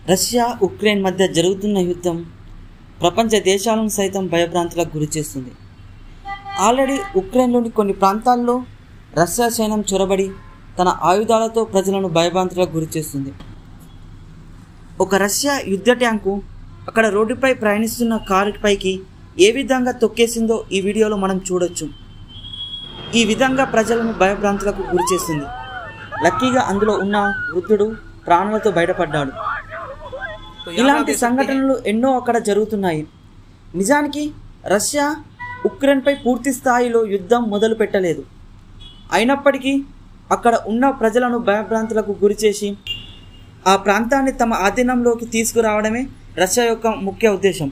Russia Ukraine మధ్య జరుగుతున్న యుద్ధం ప్రపంచ దేశాలను సైతం భయభ్రాంతులకు గురిచేస్తుంది ఆల్రెడీ ఉక్రెయిన్లోని కొన్ని ప్రాంతాల్లో రష్యా సైన్యం చొరబడి తన ఆయుధాలతో ప్రజలను భయభ్రాంతులకు గురిచేస్తుంది ఒక రష్యా యుద్ధ ట్యాంకు అక్కడ రోడ్డుపై ప్రయాణిస్తున్న కారు పైకి ఏ విధంగా తొక్కేసిందో ఈ వీడియోలో మనం చూడొచ్చు ఈ విధంగా ప్రజలను భయభ్రాంతులకు గురిచేస్తుంది లక్కీగా అందులో ఉన్న వృద్ధుడు ప్రాణాలతో బయటపడ్డాడు ఇలాంటి సంఘటనలు ఎన్నో అక్కడ జరుగుతున్నాయి నిజానికి రష్యా ఉక్రెయిన్పై పూర్తి స్థాయిలో యుద్ధం మొదలు పెట్టలేదు అయినప్పటికీ అక్కడ ఉన్న ప్రజలను భయభ్రాంతులకు గురిచేసి ఆ ప్రాంతాన్ని తమ ఆధీనంలోకి తీసుకురావడమే రష్యా యొక్క ముఖ్య ఉద్దేశం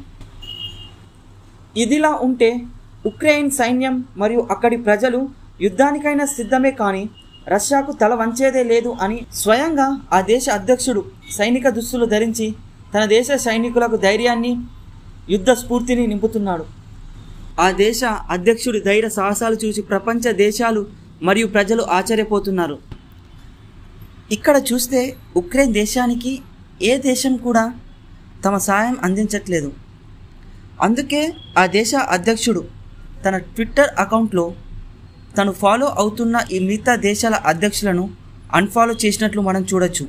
ఇదిలా ఉంటే ఉక్రెయిన్ సైన్యం మరియు అక్కడి ప్రజలు యుద్ధానికైనా సిద్ధమే కానీ రష్యాకు తల వంచేదే లేదు అని స్వయంగా ఆ దేశ అధ్యక్షుడు సైనిక దుస్తులు ధరించి తన దేశ సైనికులకు ధైర్యాన్ని యుద్ధ స్ఫూర్తిని నింపుతున్నాడు ఆ దేశ అధ్యక్షుడి ధైర్య సాహసాలు చూసి ప్రపంచ దేశాలు మరియు ప్రజలు ఆశ్చర్యపోతున్నారు ఇక్కడ చూస్తే ఉక్రెయిన్ దేశానికి ఏ దేశం కూడా తమ సాయం అందించట్లేదు అందుకే ఆ దేశ అధ్యక్షుడు తన ట్విట్టర్ అకౌంట్లో తను ఫాలో అవుతున్న ఈ మిగతా దేశాల అధ్యక్షులను అన్ఫాలో చేసినట్లు మనం చూడొచ్చు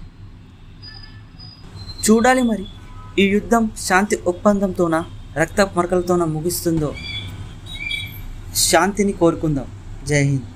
చూడాలి మరి ఈ యుద్ధం శాంతి ఒప్పందంతోన రక్త మరకలతోన ముగుస్తుందో శాంతిని కోరుకుందాం జై హింద్